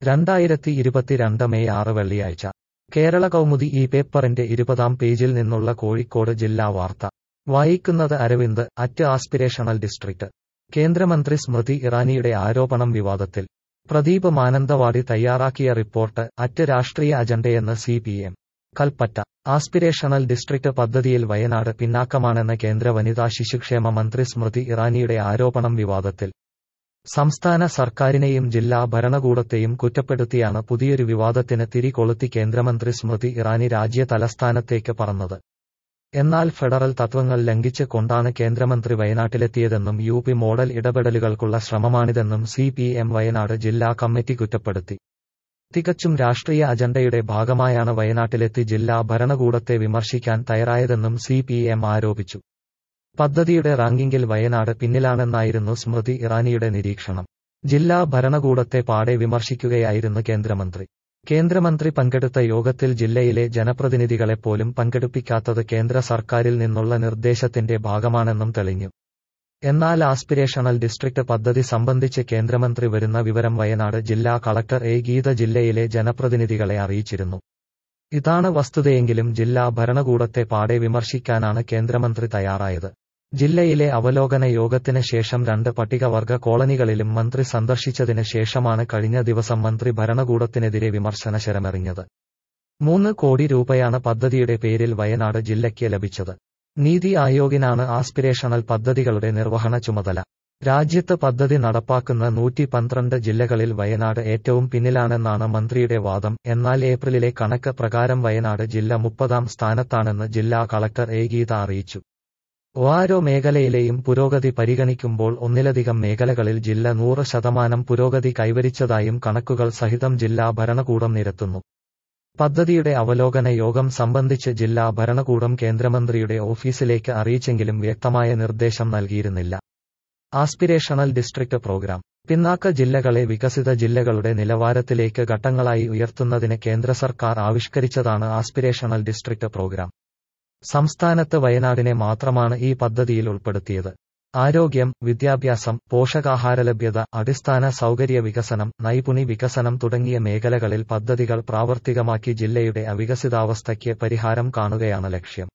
രണ്ടായിരത്തി ഇരുപത്തിരണ്ട് മെയ് ആറ് വെള്ളിയാഴ്ച കേരള കൗമുദി ഈ പേപ്പറിന്റെ ഇരുപതാം പേജിൽ നിന്നുള്ള കോഴിക്കോട് ജില്ലാ വാർത്ത വായിക്കുന്നത് അരവിന്ദ് അറ്റ് ആസ്പിരേഷണൽ ഡിസ്ട്രിക്ട് കേന്ദ്രമന്ത്രി സ്മൃതി ഇറാനിയുടെ ആരോപണം വിവാദത്തിൽ പ്രദീപ് മാനന്തവാടി തയ്യാറാക്കിയ റിപ്പോർട്ട് അറ്റ് രാഷ്ട്രീയ അജണ്ടയെന്ന് C P M Kalpetta aspirational district പദ്ധതിയിൽ വയനാട് പിന്നാക്കമാണെന്ന കേന്ദ്ര വനിതാ ശിശുക്ഷേമ മന്ത്രി സ്മൃതി ഇറാനിയുടെ ആരോപണം വിവാദത്തിൽ സംസ്ഥാന സർക്കാരിനെയും ജില്ലാ ഭരണകൂടത്തെയും കുറ്റപ്പെടുത്തിയാണ് പുതിയൊരു വിവാദത്തിന് തിരികൊളുത്തി കേന്ദ്രമന്ത്രി സ്മൃതി ഇറാനി രാജ്യ തലസ്ഥാനത്തേക്ക് പറന്നത് എന്നാൽ ഫെഡറൽ തത്വങ്ങൾ ലംഘിച്ച് കൊണ്ടാണ് കേന്ദ്രമന്ത്രി വയനാട്ടിലെത്തിയതെന്നും യു പി മോഡൽ ഇടപെടലുകൾക്കുള്ള ശ്രമമാണിതെന്നും സി പി എം വയനാട് ജില്ലാ കമ്മിറ്റി കുറ്റപ്പെടുത്തി തികച്ചും രാഷ്ട്രീയ അജണ്ടയുടെ ഭാഗമായാണ് വയനാട്ടിലെത്തി ജില്ലാ ഭരണകൂടത്തെ വിമർശിക്കാൻ തയ്യാറായതെന്നും സി പി എം ആരോപിച്ചു പദ്ധതിയുടെ റാങ്കിങ്ങിൽ വയനാട് പിന്നിലാണെന്നായിരുന്നു സ്മൃതി ഇറാനിയുടെ നിരീക്ഷണം ജില്ലാ ഭരണകൂടത്തെ പാടെ വിമർശിക്കുകയായിരുന്നു കേന്ദ്രമന്ത്രി കേന്ദ്രമന്ത്രി പങ്കെടുത്ത യോഗത്തിൽ ജില്ലയിലെ ജനപ്രതിനിധികളെപ്പോലും പങ്കെടുപ്പിക്കാത്തത് കേന്ദ്ര സർക്കാരിൽ നിന്നുള്ള നിർദ്ദേശത്തിന്റെ ഭാഗമാണെന്നും തെളിഞ്ഞു എന്നാൽ ആസ്പിരേഷണൽ ഡിസ്ട്രിക്ട് പദ്ധതി സംബന്ധിച്ച് കേന്ദ്രമന്ത്രി വരുന്ന വിവരം വയനാട് ജില്ലാ കളക്ടർ എ ഗീത ജില്ലയിലെ ജനപ്രതിനിധികളെ അറിയിച്ചിരുന്നു ഇതാണ് വസ്തുതയെങ്കിലും ജില്ലാ ഭരണകൂടത്തെ പാടെ വിമർശിക്കാനാണ് കേന്ദ്രമന്ത്രി തയ്യാറായത് ജില്ലയിലെ അവലോകന യോഗത്തിന് ശേഷം രണ്ട് പട്ടികവർഗ കോളനികളിലും മന്ത്രി സന്ദർശിച്ചതിന് ശേഷമാണ് കഴിഞ്ഞ ദിവസം മന്ത്രി ഭരണകൂടത്തിനെതിരെ വിമർശന ശരമെറിഞ്ഞത് മൂന്ന് കോടി രൂപയാണ് പദ്ധതിയുടെ പേരിൽ വയനാട് ജില്ലയ്ക്ക് ലഭിച്ചത് നീതി ആയോഗിനാണ് ആസ്പിരേഷണൽ പദ്ധതികളുടെ നിർവഹണ ചുമതല രാജ്യത്ത് പദ്ധതി നടപ്പാക്കുന്ന നൂറ്റി പന്ത്രണ്ട് ജില്ലകളിൽ വയനാട് ഏറ്റവും പിന്നിലാണെന്നാണ് മന്ത്രിയുടെ വാദം എന്നാൽ ഏപ്രിലിലെ കണക്ക് പ്രകാരം വയനാട് ജില്ല മുപ്പതാം സ്ഥാനത്താണെന്ന് ജില്ലാ കളക്ടർ എ ഗീത അറിയിച്ചു ഓരോ മേഖലയിലെയും പുരോഗതി പരിഗണിക്കുമ്പോൾ ഒന്നിലധികം മേഖലകളിൽ ജില്ല നൂറ് ശതമാനം പുരോഗതി കൈവരിച്ചതായും കണക്കുകൾ സഹിതം ജില്ലാ ഭരണകൂടം നിരത്തുന്നു പദ്ധതിയുടെ അവലോകന യോഗം സംബന്ധിച്ച് ജില്ലാ ഭരണകൂടം കേന്ദ്രമന്ത്രിയുടെ ഓഫീസിലേക്ക് അറിയിച്ചെങ്കിലും വ്യക്തമായ നിർദ്ദേശം നൽകിയിരുന്നില്ല ആസ്പിരേഷണൽ ഡിസ്ട്രിക്ട് പ്രോഗ്രാം പിന്നാക്ക ജില്ലകളെ വികസിത ജില്ലകളുടെ നിലവാരത്തിലേക്ക് ഘട്ടങ്ങളായി ഉയർത്തുന്നതിന് കേന്ദ്ര സർക്കാർ ആവിഷ്കരിച്ചതാണ് ആസ്പിരേഷണൽ ഡിസ്ട്രിക്ട് പ്രോഗ്രാം സംസ്ഥാനത്ത് വയനാടിനെ മാത്രമാണ് ഈ പദ്ധതിയിൽ ഉൾപ്പെടുത്തിയത് ആരോഗ്യം വിദ്യാഭ്യാസം പോഷകാഹാര ലഭ്യത അടിസ്ഥാന സൗകര്യ വികസനം നൈപുണി വികസനം തുടങ്ങിയ മേഖലകളിൽ പദ്ധതികൾ പ്രാവർത്തികമാക്കി ജില്ലയുടെ അവികസിതാവസ്ഥയ്ക്ക് പരിഹാരം കാണുകയാണ് ലക്ഷ്യം